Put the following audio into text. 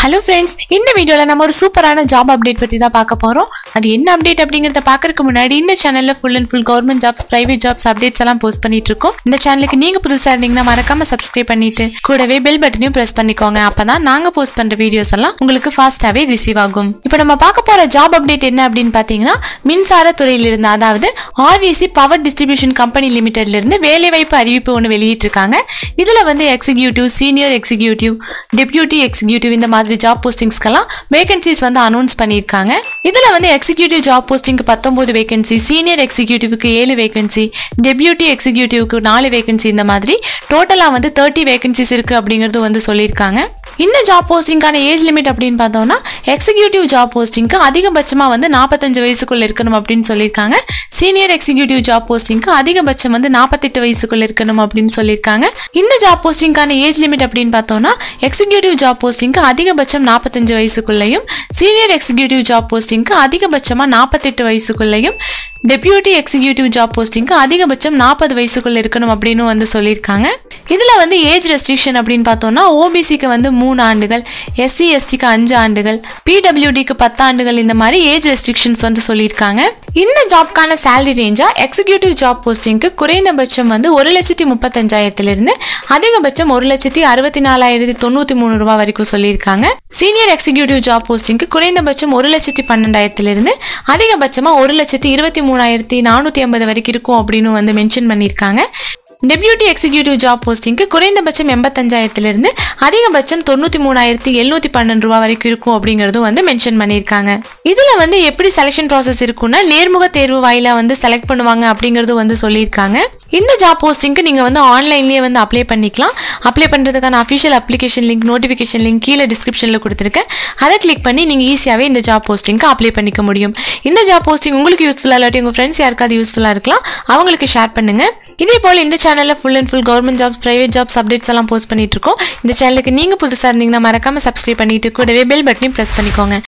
hello friends இந்த வீடியோவில் நம்ம ஒரு சூப்பரான ஜாப் அப்டேட் பற்றி தான் பார்க்க போகிறோம் அது என்ன அப்டேட் அப்படிங்கிறத பார்க்கறதுக்கு முன்னாடி இந்த சேனலில் full and full government jobs private jobs updates எல்லாம் போஸ்ட் பண்ணிட்டு இருக்கோம் இந்த சேனலுக்கு நீங்கள் புதுசாக இருந்தீங்கன்னா மறக்காம சப்ஸ்கிரைப் பண்ணிட்டு கூடவே பெல் பட்டனையும் ப்ரெஸ் பண்ணிக்கோங்க அப்போ தான் நாங்கள் போஸ்ட் பண்ணுற வீடியோஸ் எல்லாம் உங்களுக்கு ஃபாஸ்ட்டாகவே ரிசீவ் ஆகும் இப்போ நம்ம பார்க்க போகிற ஜாப் அப்டேட் என்ன அப்படின்னு பார்த்தீங்கன்னா மின்சார துறையிலிருந்து அதாவது ஆர்இசி பவர் டிஸ்ட்ரிபியூஷன் கம்பெனி லிமிடெட்ல இருந்து வேலைவாய்ப்பு அறிவிப்பு ஒன்று வெளியிட்டிருக்காங்க இதில் வந்து executive senior executive deputy executive இந்த மாதிரி ஜாப் போஸ்டிங்ஸ்க்கெல்லாம் வேகன்சிஸ் வந்து அனௌன்ஸ் பண்ணியிருக்காங்க இதில் வந்து எக்ஸிக்யூட்டிவ் ஜாப் போஸ்டிங்க்கு பத்தொம்போது வேகன்சி சீனியர் எக்ஸிக்யூட்டிவ்க்கு ஏழு வேகன்சி டெப்யூட்டி எக்ஸிக்யூட்டிவ்க்கு நாலு வேகன்சி இந்த மாதிரி டோட்டலாக வந்து தேர்ட்டி வேகன்சிஸ் இருக்குது அப்படிங்கிறது வந்து சொல்லியிருக்காங்க இந்த ஜாப் போஸ்டிங்கான ஏஜ் லிமிட் அப்படின்னு பார்த்தோம்னா எக்ஸிக்யூட்டிவ் ஜாப் போஸ்டிங்க்கு அதிகபட்சமாக வந்து நாற்பத்தஞ்சு வயசுக்குள்ள இருக்கணும் அப்படின்னு சொல்லியிருக்காங்க சீனியர் எக்ஸிக்யூட்டிவ் ஜாப் போஸ்டிங்க்கு அதிகபட்சம் வந்து நாற்பத்தெட்டு வயசுக்குள்ள இருக்கணும் அப்படின்னு சொல்லியிருக்காங்க இந்த ஜாப் போஸ்டிங்கான ஏஜ் லிமிட் அப்படின்னு பார்த்தோம்னா எக்ஸிக்யூட்டிவ் ஜாப் போஸ்டிங்க்கு அதிகபட்சம் நாற்பத்தஞ்சு வயசுக்குள்ளேயும் சீனியர் எக்ஸிக்யூட்டிவ் ஜாப் போஸ்டிங்க்கு அதிகபட்சமாக நாற்பத்தெட்டு வயசுக்குள்ளேயும் டெப்யூட்டி எக்ஸிக்யூட்டிவ் ஜாப் போஸ்டிங்க்கு அதிகபட்சம் நாற்பது வயசுக்குள்ள இருக்கணும் அப்படின்னு வந்து சொல்லியிருக்காங்க இதில் வந்து ஏஜ் ரெஸ்ட்ரிக்ஷன் அப்படின்னு பார்த்தோம்னா ஓபிசிக்கு வந்து மூணு ஆண்டுகள் எஸ்சி எஸ்டிக்கு அஞ்சு ஆண்டுகள் பிடபிள்யூடிக்கு பத்து ஆண்டுகள் இந்த மாதிரி ஏஜ் ரெஸ்ட்ரிக்ஷன்ஸ் வந்து சொல்லியிருக்காங்க இந்த ஜாப்க்கான சேலரி ரேஞ்சா எக்ஸிக்யூட்டிவ் ஜாப் போஸ்டிங்க்கு குறைந்தபட்சம் வந்து ஒரு லட்சத்தி முப்பத்தஞ்சாயிரத்திலிருந்து அதிகபட்சம் ஒரு லட்சத்தி அறுபத்தி நாலாயிரத்தி தொண்ணூற்றி மூணு ரூபாய் வரைக்கும் சொல்லியிருக்காங்க சீனியர் எக்ஸிக்யூட்டிவ் ஜாப் போஸ்டிங்க்கு குறைந்தபட்சம் ஒரு லட்சத்தி பன்னெண்டாயிரத்திலிருந்து அதிகபட்சமாக ஒரு லட்சத்தி இருபத்தி மூணாயிரத்தி நானூற்றி ஐம்பது வரைக்கும் இருக்கும் அப்படின்னு வந்து மென்ஷன் பண்ணியிருக்காங்க டெப்யூட்டி எக்ஸிக்யூட்டிவ் ஜாப் போஸ்டிங்க்கு குறைந்தபட்சம் எண்பத்தஞ்சாயிரத்திலிருந்து அதிகபட்சம் தொண்ணூற்றி மூணாயிரத்தி எழுநூற்றி பன்னெண்டு ரூபா வரைக்கும் இருக்கும் அப்படிங்கிறதும் வந்து மென்ஷன் பண்ணியிருக்காங்க இதில் வந்து எப்படி செலெக்ஷன் ப்ராசஸ் இருக்குன்னா நேர்முக தேர்வு வாயிலாக வந்து செலக்ட் பண்ணுவாங்க அப்படிங்கிறதும் வந்து சொல்லியிருக்காங்க இந்த ஜாப் போஸ்டிங்க்கு நீங்கள் வந்து ஆன்லைன்லேயே வந்து அப்ளை பண்ணிக்கலாம் அப்ளை பண்ணுறதுக்கான official application link notification link கீழே டிஸ்கிரிப்ஷனில் கொடுத்துருக்கேன் அதை கிளிக் பண்ணி நீங்கள் ஈஸியாகவே இந்த ஜாப் போஸ்டிங்க்கு அப்ளை பண்ணிக்க முடியும் இந்த ஜாப் போஸ்டிங் உங்களுக்கு யூஸ்ஃபுல்லாக இல்லாட்டி உங்கள் ஃப்ரெண்ட்ஸ் யாருக்காவது யூஸ்ஃபுல்லாக இருக்கலாம் அவங்களுக்கு ஷேர் பண்ணுங்கள் இதே போல் இந்த சேனலில் full and full government jobs private jobs updates எல்லாம் போஸ்ட் பண்ணிட்டு இருக்கோம் இந்த சேனலுக்கு நீங்கள் புதுசாக இருந்தீங்கன்னா மறக்காம சப்ஸ்கிரைப் பண்ணிட்டு கூடவே பெல் பட்டனையும் ப்ரெஸ் பண்ணிக்கோங்க